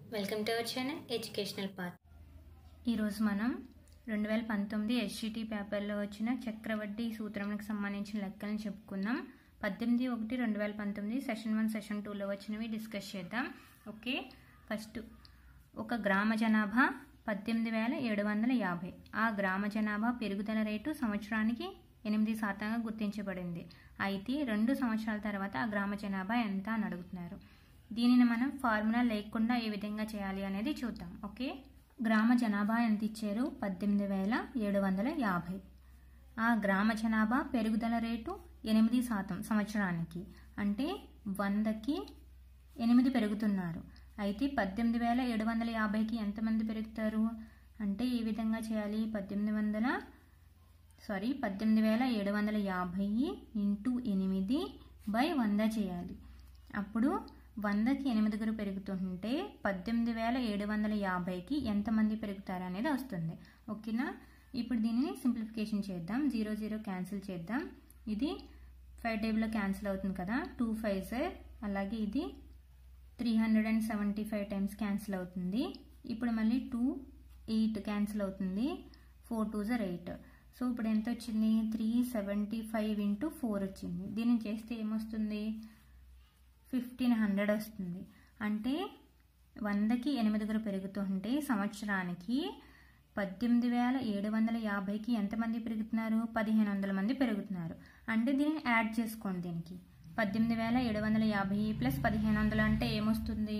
welcome to our channel educational path ఈరోజు మనం రెండు వేల పంతొమ్మిది ఎస్జిటి పేపర్లో వచ్చిన చక్రవడ్డీ సూత్రంకి సంబంధించిన లెక్కలను చెప్పుకుందాం పద్దెనిమిది ఒకటి రెండు వేల పంతొమ్మిది సెషన్ వన్ సెషన్ టూలో వచ్చినవి డిస్కస్ చేద్దాం ఓకే ఫస్ట్ ఒక గ్రామ జనాభా పద్దెనిమిది వేల ఏడు వందల యాభై ఆ గ్రామ జనాభా పెరుగుదల రేటు సంవత్సరానికి ఎనిమిది శాతంగా గుర్తించబడింది అయితే రెండు సంవత్సరాల తర్వాత ఆ గ్రామ జనాభా ఎంత అని అడుగుతున్నారు దీనిని మనం ఫార్ములా లేకుండా ఏ విధంగా చేయాలి అనేది చూద్దాం ఓకే గ్రామ జనాభా ఎంత ఇచ్చారు పద్దెనిమిది వేల ఏడు వందల యాభై ఆ గ్రామ జనాభా పెరుగుదల రేటు ఎనిమిది శాతం సంవత్సరానికి అంటే వందకి ఎనిమిది పెరుగుతున్నారు అయితే పద్దెనిమిది వేల ఏడు వందల యాభైకి ఎంతమంది పెరుగుతారు అంటే ఏ విధంగా చేయాలి పద్దెనిమిది వందల సారీ పద్దెనిమిది వేల ఏడు వందల యాభై ఇంటూ ఎనిమిది బై వంద చేయాలి అప్పుడు వందకి ఎనిమిదిగురు పెరుగుతుంటే పద్దెనిమిది వేల ఏడు వందల యాభైకి ఎంతమంది పెరుగుతారు అనేది వస్తుంది ఓకేనా ఇప్పుడు దీనిని సింప్లిఫికేషన్ చేద్దాం జీరో జీరో క్యాన్సిల్ చేద్దాం ఇది ఫైవ్ టేబుల్లో క్యాన్సిల్ అవుతుంది కదా టూ ఫైవ్ సార్ అలాగే ఇది three hundred and seventy five times cancel అవుతుంది ఇప్పుడు మళ్ళీ టూ ఎయిట్ క్యాన్సిల్ అవుతుంది ఫోర్ టూ జర్ ఎయిట్ సో ఇప్పుడు ఎంత వచ్చింది three seventy five into four వచ్చింది దీన్ని చేస్తే ఏమొస్తుంది ఫిఫ్టీన్ హండ్రెడ్ వస్తుంది అంటే వందకి ఎనిమిదిగురు పెరుగుతుంటే సంవత్సరానికి పద్దెనిమిది వేల ఏడు వందల యాభైకి ఎంతమంది పెరుగుతున్నారు పదిహేను వందల మంది పెరుగుతున్నారు అంటే దీన్ని యాడ్ చేసుకోండి దీనికి పద్దెనిమిది వేల ఏడు వందల యాభై ప్లస్ పదిహేను వందలు అంటే ఏమొస్తుంది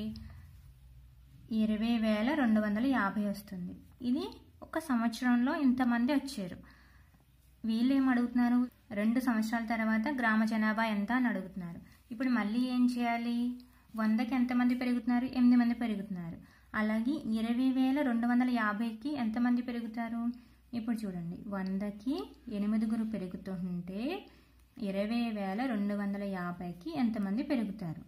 ఇరవై వేల రెండు వందల యాభై వస్తుంది ఇది ఒక సంవత్సరంలో ఇంతమంది వచ్చారు వీళ్ళు ఏం అడుగుతున్నారు రెండు సంవత్సరాల తర్వాత గ్రామ జనాభా ఎంత అని అడుగుతున్నారు ఇప్పుడు మళ్ళీ ఏం చేయాలి వందకి ఎంతమంది పెరుగుతున్నారు ఎనిమిది మంది పెరుగుతున్నారు అలాగే ఇరవై వేల రెండు వందల యాభైకి ఎంతమంది పెరుగుతారు ఇప్పుడు చూడండి వందకి ఎనిమిదిగురు పెరుగుతుంటే ఇరవై వేల రెండు వందల యాభైకి ఎంతమంది పెరుగుతారు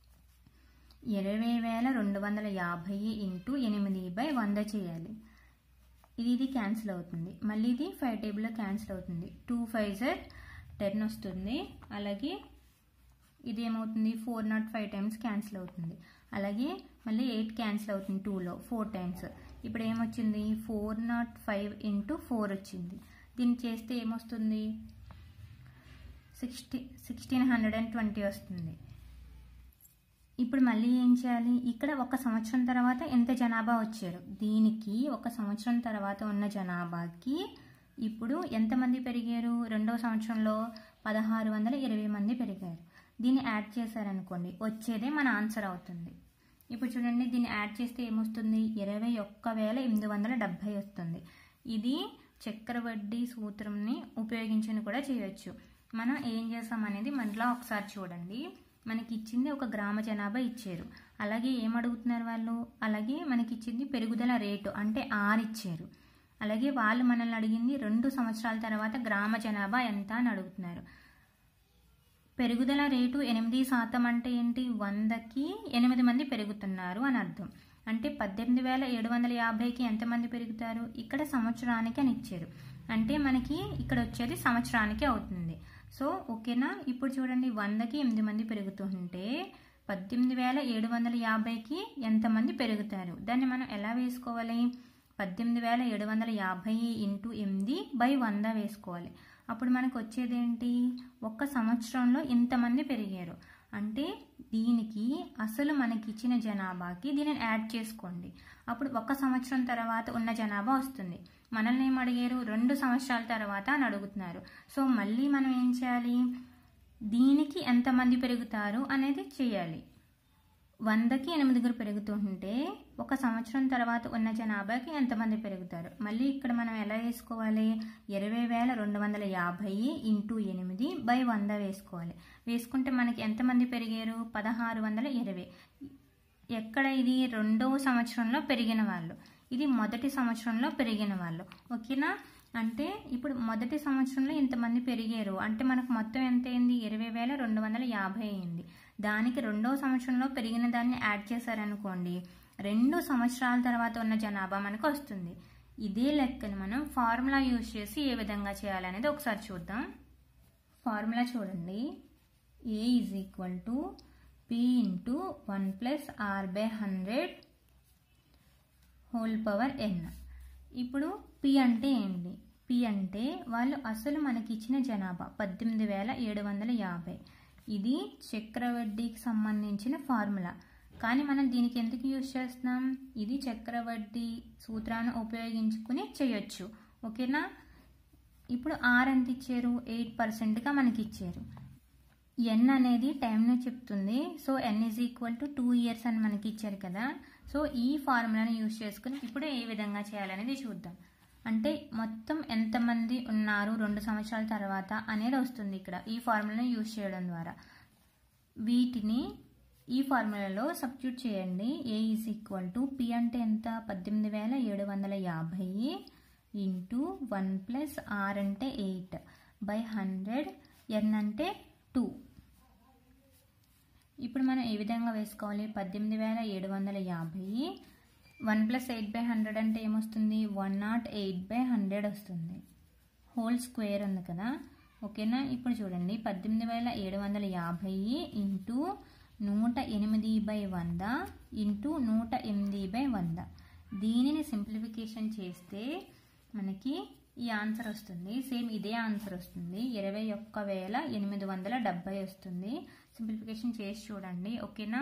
ఇరవై వేల రెండు వందల యాభై ఇంటూ ఎనిమిది బై వంద చేయాలి ఇది ఇది క్యాన్సిల్ అవుతుంది మళ్ళీ ఇది ఫైవ్ టేబుల్లో క్యాన్సిల్ అవుతుంది టూ ఫైవ్ జర్ టెన్ వస్తుంది అలాగే ఇది ఏమవుతుంది four not five times cancel అవుతుంది అలాగే మళ్ళీ ఎయిట్ క్యాన్సిల్ అవుతుంది టూలో ఫోర్ టైమ్స్ ఇప్పుడు ఏమొచ్చింది four not five into four వచ్చింది దీన్ని చేస్తే ఏమొస్తుంది sixty sixteen hundred and twenty వస్తుంది ఇప్పుడు మళ్ళీ ఏం చేయాలి ఇక్కడ ఒక సంవత్సరం తర్వాత ఎంత జనాభా వచ్చారు దీనికి ఒక సంవత్సరం తర్వాత ఉన్న జనాభాకి ఇప్పుడు ఎంతమంది పెరిగారు రెండవ సంవత్సరంలో పదహారు వందల ఇరవై మంది పెరిగారు దీన్ని యాడ్ చేశారనుకోండి వచ్చేదే మన ఆన్సర్ అవుతుంది ఇప్పుడు చూడండి దీన్ని యాడ్ చేస్తే ఏమొస్తుంది ఇరవై ఒక్క వేల ఎనిమిది వందల డెబ్భై వస్తుంది ఇది చక్రవడ్డీ సూత్రంని ఉపయోగించని కూడా చేయొచ్చు మనం ఏం చేస్తాం అనేది మనలో ఒకసారి చూడండి మనకి ఇచ్చింది ఒక గ్రామ జనాభా ఇచ్చారు అలాగే ఏం అడుగుతున్నారు వాళ్ళు అలాగే మనకి ఇచ్చింది పెరుగుదల రేటు అంటే ఆరు ఇచ్చారు అలాగే వాళ్ళు మనల్ని అడిగింది రెండు సంవత్సరాల తర్వాత గ్రామ జనాభా ఎంత అని అడుగుతున్నారు పెరుగుదల రేటు ఎనిమిది శాతం అంటే ఏంటి వందకి ఎనిమిది మంది పెరుగుతున్నారు అని అర్థం అంటే పద్దెనిమిది వేల ఏడు వందల యాభైకి ఎంతమంది పెరుగుతారు ఇక్కడ సంవత్సరానికి అని ఇచ్చారు అంటే మనకి ఇక్కడ వచ్చేది సంవత్సరానికి అవుతుంది సో ఓకేనా ఇప్పుడు చూడండి వందకి ఎనిమిది మంది పెరుగుతుంటే పద్దెనిమిది వేల ఏడు వందల యాభైకి ఎంతమంది పెరుగుతారు దాన్ని మనం ఎలా వేసుకోవాలి పద్దెనిమిది వేల ఏడు వందల యాభై ఇంటూ ఎనిమిది బై వంద వేసుకోవాలి అప్పుడు మనకు వచ్చేది ఏంటి ఒక్క సంవత్సరంలో ఇంతమంది పెరిగారు అంటే దీనికి అసలు మనకి ఇచ్చిన జనాభాకి దీనిని యాడ్ చేసుకోండి అప్పుడు ఒక సంవత్సరం తర్వాత ఉన్న జనాభా వస్తుంది మనల్ని ఏం అడిగారు రెండు సంవత్సరాల తర్వాత అని అడుగుతున్నారు సో మళ్ళీ మనం ఏం చేయాలి దీనికి ఎంతమంది పెరుగుతారు అనేది చేయాలి వందకి ఎనిమిదిగురు పెరుగుతుంటే ఒక సంవత్సరం తర్వాత ఉన్న జనాభాకి ఎంతమంది పెరుగుతారు మళ్ళీ ఇక్కడ మనం ఎలా వేసుకోవాలి ఇరవై వేల రెండు వందల యాభై ఇంటూ ఎనిమిది బై వంద వేసుకోవాలి వేసుకుంటే మనకి ఎంతమంది పెరిగారు పదహారు వందల ఇరవై ఎక్కడ ఇది రెండవ సంవత్సరంలో పెరిగిన వాళ్ళు ఇది మొదటి సంవత్సరంలో పెరిగిన వాళ్ళు ఓకేనా అంటే ఇప్పుడు మొదటి సంవత్సరంలో ఇంతమంది పెరిగారు అంటే మనకు మొత్తం ఎంత అయింది ఇరవై వేల రెండు వందల యాభై అయింది దానికి రెండవ సంవత్సరంలో పెరిగిన దాన్ని యాడ్ చేశారనుకోండి రెండు సంవత్సరాల తర్వాత ఉన్న జనాభా మనకు వస్తుంది ఇదే లెక్కను మనం ఫార్ములా యూజ్ చేసి ఏ విధంగా చేయాలనేది ఒకసారి చూద్దాం ఫార్ములా చూడండి A is equal to P into one plus R by hundred whole power N ఇప్పుడు పి అంటే ఏంటి పి అంటే వాళ్ళు అసలు మనకి ఇచ్చిన జనాభా పద్దెనిమిది వేల ఏడు వందల యాభై ఇది చక్రవడ్డీకి సంబంధించిన ఫార్ములా కానీ మనం దీనికి ఎందుకు యూజ్ చేస్తున్నాం ఇది చక్రవడ్డీ సూత్రాన్ని ఉపయోగించుకుని చేయొచ్చు ఓకేనా ఇప్పుడు ఆర్ ఎంత ఇచ్చారు ఎయిట్ పర్సెంట్గా మనకి ఇచ్చారు ఎన్ అనేది టైంను చెప్తుంది so N is equal to two years అని మనకి ఇచ్చారు కదా సో ఈ ఫార్ములాని యూజ్ చేసుకుని ఇప్పుడు ఏ విధంగా చేయాలనేది చూద్దాం అంటే మొత్తం ఎంతమంది ఉన్నారు రెండు సంవత్సరాల తర్వాత అనేది వస్తుంది ఇక్కడ ఈ ఫార్ములాని యూజ్ చేయడం ద్వారా వీటిని ఈ ఫార్ములాలో సబ్స్టిట్యూట్ చేయండి A is equal to P అంటే ఎంత పద్దెనిమిది వేల ఏడు వందల యాభై ఇంటూ వన్ ప్లస్ ఆర్ అంటే ఎయిట్ బై హండ్రెడ్ ఎన్ అంటే టూ ఇప్పుడు మనం ఏ విధంగా వేసుకోవాలి పద్దెనిమిది వేల ఏడు వందల యాభై one plus eight by hundred అంటే ఏమొస్తుంది one nought eight by hundred వస్తుంది హోల్ స్క్వేర్ ఉంది కదా ఓకేనా ఇప్పుడు చూడండి పద్దెనిమిది వేల ఏడు వందల యాభై ఇంటూ నూట ఎనిమిది బై వంద ఇంటూ నూట ఎనిమిది బై వంద దీనిని సింప్లిఫికేషన్ చేస్తే మనకి ఈ ఆన్సర్ వస్తుంది సేమ్ ఇదే ఆన్సర్ వస్తుంది ఇరవై ఒక్క వేల ఎనిమిది వందల డెబ్బై వస్తుంది సింప్లిఫికేషన్ చేసి చూడండి ఓకేనా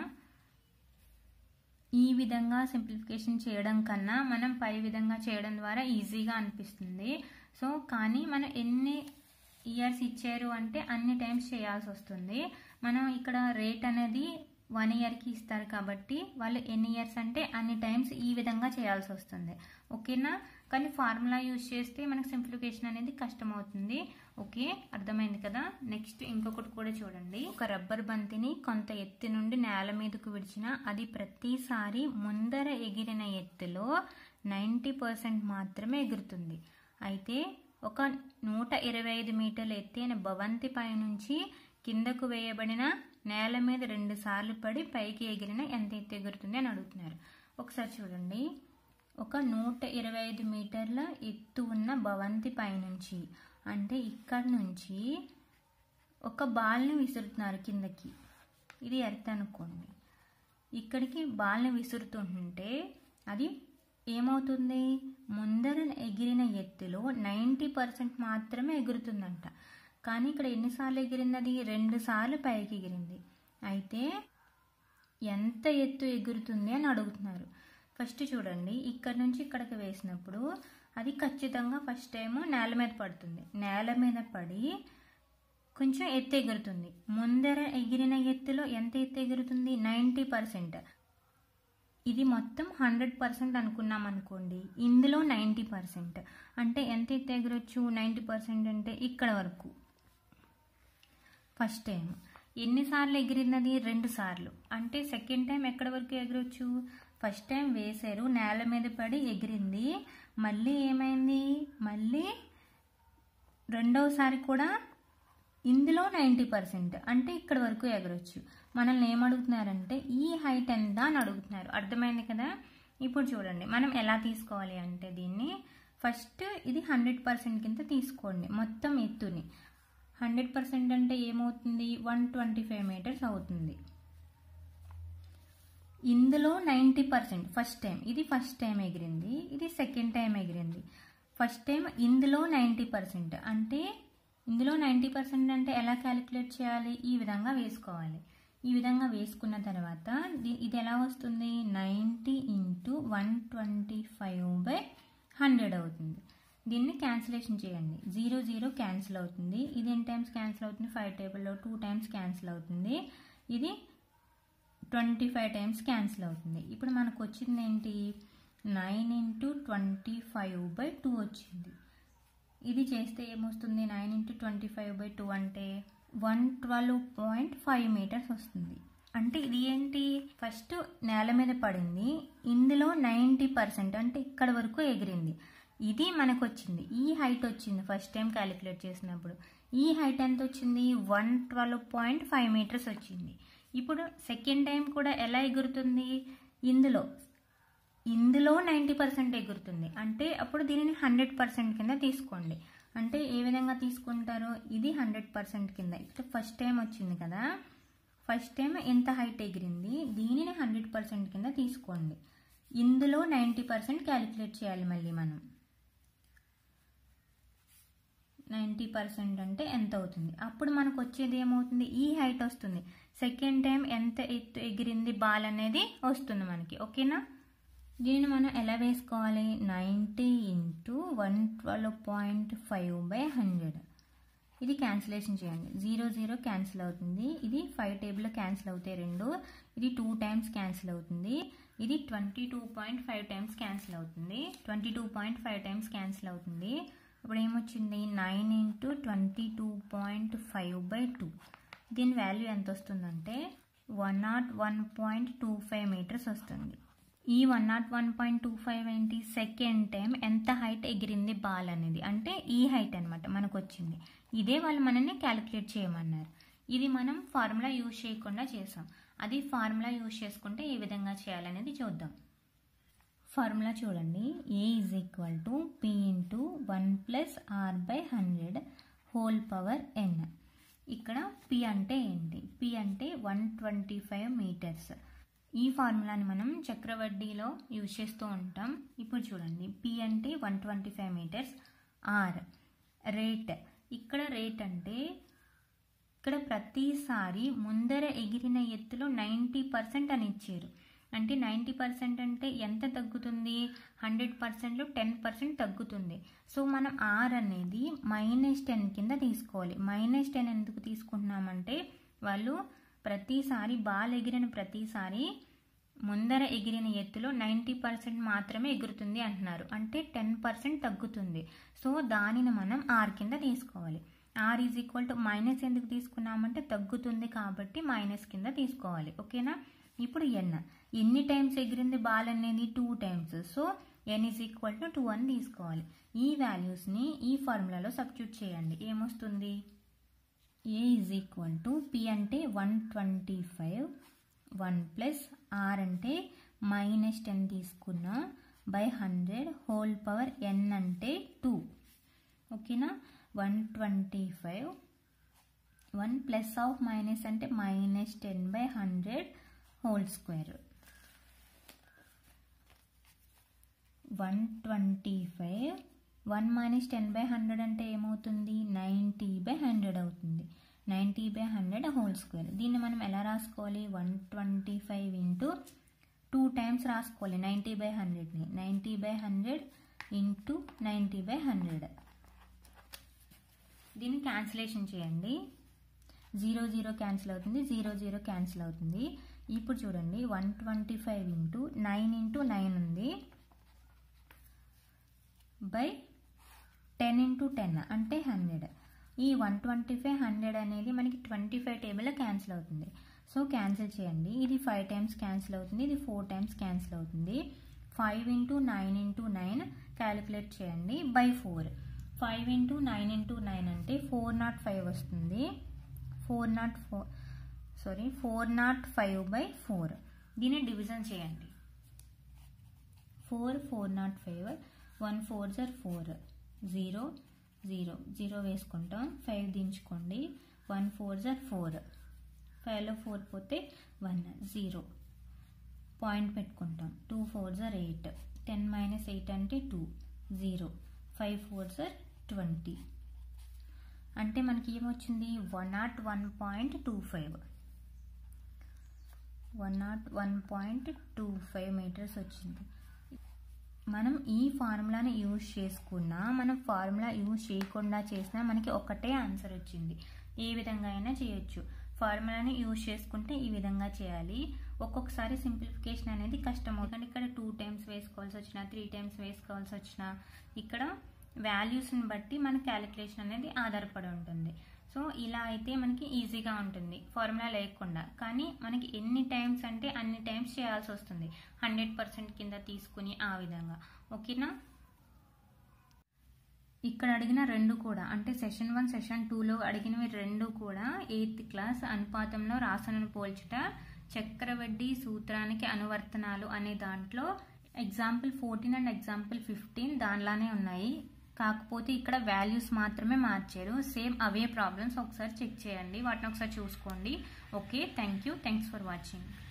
ఈ విధంగా సింప్లిఫికేషన్ చేయడం కన్నా మనం పై విధంగా చేయడం ద్వారా ఈజీగా అనిపిస్తుంది సో కానీ మనం ఎన్ని ఇయర్స్ ఇచ్చారు అంటే అన్ని టైమ్స్ చేయాల్సి వస్తుంది మనం ఇక్కడ రేట్ అనేది వన్ ఇయర్కి ఇస్తారు కాబట్టి వాళ్ళు ఎన్ని ఇయర్స్ అంటే అన్ని టైమ్స్ ఈ విధంగా చేయాల్సి వస్తుంది ఓకేనా కానీ ఫార్ములా యూజ్ చేస్తే మనకు సింప్లిఫికేషన్ అనేది కష్టమవుతుంది ఓకే అర్థమైంది కదా నెక్స్ట్ ఇంకొకటి కూడా చూడండి ఒక రబ్బర్ బంతిని కొంత ఎత్తు నుండి నేల మీదకు విడిచిన అది ప్రతిసారి ముందర ఎగిరిన ఎత్తులో నైంటీ పర్సెంట్ మాత్రమే ఎగురుతుంది అయితే ఒక నూట ఇరవై ఐదు మీటర్ల ఎత్తైన భవంతి పైనుంచి కిందకు వేయబడిన నేల మీద రెండు సార్లు పడి పైకి ఎగిరిన ఎంత ఎత్తు ఎగురుతుంది అని అడుగుతున్నారు ఒకసారి చూడండి ఒక నూట ఇరవై ఐదు మీటర్ల ఎత్తు ఉన్న భవంతి పైనుంచి అంటే ఇక్కడ నుంచి ఒక బాల్ని విసురుతున్నారు కిందకి ఇది ఎర్త్ అనుకోండి ఇక్కడికి బాల్ని విసురుతుంటే అది ఏమవుతుంది ముందర ఎగిరిన ఎత్తులో నైంటీ పర్సెంట్ మాత్రమే ఎగురుతుందంట కానీ ఇక్కడ ఎన్నిసార్లు ఎగిరింది అది రెండు సార్లు పైకి ఎగిరింది అయితే ఎంత ఎత్తు ఎగురుతుంది అని అడుగుతున్నారు ఫస్ట్ చూడండి ఇక్కడ నుంచి ఇక్కడికి వేసినప్పుడు అది ఖచ్చితంగా ఫస్ట్ టైము నేల మీద పడుతుంది నేల మీద పడి కొంచెం ఎత్తు ఎగురుతుంది ముందర ఎగిరిన ఎత్తులో ఎంత ఎత్తు ఎగురుతుంది నైంటీ పర్సెంట్ ఇది మొత్తం హండ్రెడ్ పర్సెంట్ అనుకున్నాం అనుకోండి ఇందులో నైంటీ పర్సెంట్ అంటే ఎంత ఎత్తు ఎగరొచ్చు నైంటీ పర్సెంట్ అంటే ఇక్కడ వరకు ఫస్ట్ టైం ఎన్నిసార్లు ఎగిరినది రెండు సార్లు అంటే సెకండ్ టైం ఎక్కడ వరకు ఎగరొచ్చు ఫస్ట్ టైం వేశారు నేల మీద పడి ఎగిరింది మళ్ళీ ఏమైంది మళ్ళీ రెండవసారి కూడా ఇందులో నైంటీ పర్సెంట్ అంటే ఇక్కడ వరకు ఎగరొచ్చు మనల్ని ఏమడుగుతున్నారంటే ఈ హైట్ ఎంత అని అడుగుతున్నారు అర్థమైంది కదా ఇప్పుడు చూడండి మనం ఎలా తీసుకోవాలి అంటే దీన్ని ఫస్ట్ ఇది హండ్రెడ్ పర్సెంట్ కింద తీసుకోండి మొత్తం ఎత్తుని హండ్రెడ్ పర్సెంట్ అంటే ఏమవుతుంది వన్ ట్వంటీ ఫైవ్ మీటర్స్ అవుతుంది ఇందులో నైంటీ పర్సెంట్ ఫస్ట్ టైం ఇది ఫస్ట్ టైం ఎగిరింది ఇది సెకండ్ టైం ఎగిరింది ఫస్ట్ టైం ఇందులో నైంటీ పర్సెంట్ అంటే ఇందులో నైంటీ పర్సెంట్ అంటే ఎలా క్యాలిక్యులేట్ చేయాలి ఈ విధంగా వేసుకోవాలి ఈ విధంగా వేసుకున్న తర్వాత ది- ఇది ఎలా వస్తుంది ninety into one twenty five by hundred అవుతుంది దీన్ని క్యాన్సిలేషన్ చేయండి జీరో జీరో క్యాన్సిల్ అవుతుంది ఇది ఎన్ని టైమ్స్ క్యాన్సిల్ అవుతుంది ఫైవ్ టేబుల్లో టూ టైమ్స్ క్యాన్సిల్ అవుతుంది ఇది ట్వంటీ ఫైవ్ టైమ్స్ క్యాన్సిల్ అవుతుంది ఇప్పుడు మనకు వచ్చింది ఏంటి nine into twenty five by two వచ్చింది ఇది చేస్తే ఏమొస్తుంది nine into twenty five by two అంటే one twelve point five metres వస్తుంది అంటే ఇది ఏంటి ఫస్ట్ నేల మీద పడింది ఇందులో నైంటీ పర్సెంట్ అంటే ఇక్కడ వరకు ఎగిరింది ఇది మనకు వచ్చింది ఈ హైట్ వచ్చింది ఫస్ట్ టైం క్యాలిక్యులేట్ చేసినప్పుడు ఈ హైట్ ఎంత వచ్చింది one twelve point five metres వచ్చింది ఇప్పుడు సెకండ్ టైం కూడా ఎలా ఎగురుతుంది ఇందులో ఇందులో నైంటీ పర్సెంట్ ఎగురుతుంది అంటే అప్పుడు దీనిని హండ్రెడ్ పర్సెంట్ కింద తీసుకోండి అంటే ఏ విధంగా తీసుకుంటారో ఇది హండ్రెడ్ పర్సెంట్ కింద ఇక్కడ ఫస్ట్ టైం వచ్చింది కదా ఫస్ట్ టైం ఎంత హైట్ ఎగిరింది దీనిని హండ్రెడ్ పర్సెంట్ కింద తీసుకోండి ఇందులో నైంటీ పర్సెంట్ క్యాలిక్యులేట్ చేయాలి మళ్ళీ మనం నైంటీ పర్సెంట్ అంటే ఎంత అవుతుంది అప్పుడు మనకు వచ్చేది ఏమవుతుంది ఈ హైట్ వస్తుంది సెకండ్ టైం ఎంత ఎత్తు ఎగిరింది బాల్ అనేది వస్తుంది మనకి ఓకేనా దీన్ని మనం ఎలా వేసుకోవాలి ninety into one twelve point five by hundred ఇది క్యాన్సిలేషన్ చేయండి జీరో జీరో క్యాన్సిల్ అవుతుంది ఇది ఫైవ్ టేబుల్లో క్యాన్సిల్ అవుతాయి రెండు ఇది టూ టైమ్స్ క్యాన్సిల్ అవుతుంది ఇది twenty two point five times cancel అవుతుంది twenty two point five times cancel అవుతుంది ఇప్పుడు ఏమొచ్చింది nine into twenty two point five by two దీని వాల్యూ ఎంత వస్తుందంటే one nought one point two five metres వస్తుంది ఈ one nought one point two five ఏంటి సెకండ్ టైం ఎంత హైట్ ఎగిరింది బాల్ అనేది అంటే ఈ హైట్ అనమాట మనకు వచ్చింది ఇదే వాళ్ళు మనల్ని క్యాలిక్యులేట్ చేయమన్నారు ఇది మనం ఫార్ములా యూజ్ చేయకుండా చేసాం అది ఫార్ములా యూజ్ చేసుకుంటే ఏ విధంగా చేయాలనేది చూద్దాం ఫార్ములా చూడండి A is equal to P into one plus R by hundred whole power N ఇక్కడ పి అంటే ఏంటి పి అంటే వన్ ట్వంటీ ఫైవ్ మీటర్స్ ఈ ఫార్ములాని మనం చక్రవడ్డీలో యూజ్ చేస్తూ ఉంటాం ఇప్పుడు చూడండి పి అంటే one twenty five metres R rate ఇక్కడ రేట్ అంటే ఇక్కడ ప్రతిసారి ముందర ఎగిరిన ఎత్తులో నైంటీ పర్సెంట్ అని ఇచ్చారు అంటే నైంటీ పర్సెంట్ అంటే ఎంత తగ్గుతుంది హండ్రెడ్ పర్సెంట్లో టెన్ పర్సెంట్ తగ్గుతుంది సో మనం ఆర్ అనేది మైనస్ టెన్ కింద తీసుకోవాలి మైనస్ టెన్ ఎందుకు తీసుకుంటున్నామంటే వాళ్ళు ప్రతిసారి బాల్ ఎగిరిన ప్రతిసారి ముందర ఎగిరిన ఎత్తులో నైంటీ పర్సెంట్ మాత్రమే ఎగురుతుంది అంటున్నారు అంటే టెన్ పర్సెంట్ తగ్గుతుంది సో దానిని మనం ఆర్ కింద తీసుకోవాలి R is equal to minus ఎందుకు తీసుకున్నామంటే తగ్గుతుంది కాబట్టి మైనస్ కింద తీసుకోవాలి ఓకేనా ఇప్పుడు ఎన్ ఎన్ని టైమ్స్ ఎగిరింది బాల్ అనేది two times so N is equal to two అని తీసుకోవాలి ఈ వాల్యూస్ని ఈ ఫార్ములాలో సబ్స్టిట్యూట్ చేయండి ఏమొస్తుంది A is equal to P అంటే one twenty five one plus R అంటే మైనస్ టెన్ తీసుకున్నా by hundred whole power N అంటే టూ ఓకేనా one twenty five one plus of minus అంటే minus ten by hundred whole square one twenty five one minus ten by hundred అంటే ఏమవుతుంది ninety by hundred అవుతుంది ninety by hundred whole square దీన్ని మనం ఎలా రాసుకోవాలి one twenty five into two times రాసుకోవాలి ninety by హండ్రెడ్ని ninety by hundred into ninety by hundred దీన్ని క్యాన్సిలేషన్ చేయండి జీరో జీరో క్యాన్సిల్ అవుతుంది జీరో జీరో క్యాన్సిల్ అవుతుంది ఇప్పుడు చూడండి one twenty five into nine into nine ఉంది బై టెన్ ఇంటూ టెన్ అంటే హండ్రెడ్ ఈ వన్ ట్వంటీ ఫైవ్ హండ్రెడ్ అనేది మనకి ట్వంటీ ఫైవ్ టేబుల్లో క్యాన్సిల్ అవుతుంది సో క్యాన్సిల్ చేయండి ఇది ఫైవ్ టైమ్స్ క్యాన్సిల్ అవుతుంది ఇది ఫోర్ టైమ్స్ క్యాన్సిల్ అవుతుంది five into nine into nine calculate చేయండి by four five into nine into nine అంటే ఫోర్ నాట్ ఫైవ్ వస్తుంది four nought four sorry four not five by four దీన్ని division చేయండి four four not five one four జర్ four zero zero zero వేసుకుంటాం five దించుకోండి one four జర్ four ఫైవ్లో four పోతే వన్ జీరో పాయింట్ పెట్టుకుంటాం two four జర్ eight ten minus eight అంటే టూ జీరో ఫైవ్ ఫోర్ జర్ ట్వంటీ అంటే మనకి ఏమొచ్చింది one nought one point two five one nought one point two five metres వచ్చింది మనం ఈ ఫార్ములాని యూజ్ చేసుకున్నా మనం ఫార్ములా యూజ్ చేయకుండా చేసినా మనకి ఒకటే ఆన్సర్ వచ్చింది ఏ విధంగా అయినా చేయొచ్చు ఫార్ములాని యూజ్ చేసుకుంటే ఈ విధంగా చేయాలి ఒక్కొక్కసారి సింప్లిఫికేషన్ అనేది కష్టం అవుతుంది ఇక్కడ టూ టైమ్స్ వేసుకోవాల్సి వచ్చినా త్రీ టైమ్స్ వేసుకోవాల్సి వచ్చినా ఇక్కడ వాల్యూస్ని బట్టి మన క్యాలిక్యులేషన్ అనేది ఆధారపడి ఉంటుంది సో ఇలా అయితే మనకి ఈజీగా ఉంటుంది ఫార్ములా లేకుండా కానీ మనకి ఎన్ని టైమ్స్ అంటే అన్ని టైమ్స్ చేయాల్సి వస్తుంది హండ్రెడ్ పర్సెంట్ కింద తీసుకుని ఆ విధంగా ఓకేనా ఇక్కడ అడిగిన రెండు కూడా అంటే సెషన్ వన్ సెషన్ టూలో అడిగినవి రెండు కూడా ఎయిత్ క్లాస్ అనుపాతంలో రాసనను పోల్చుట చక్రవడ్డీ సూత్రానికి అనువర్తనాలు అనే దాంట్లో example fourteen and example fifteen దానిలానే ఉన్నాయి కాకపోతే ఇక్కడ వాల్యూస్ మాత్రమే మార్చారు సేమ్ అవే ప్రాబ్లమ్స్ ఒకసారి చెక్ చేయండి వాటిని ఒకసారి చూసుకోండి okay thank you thanks for watching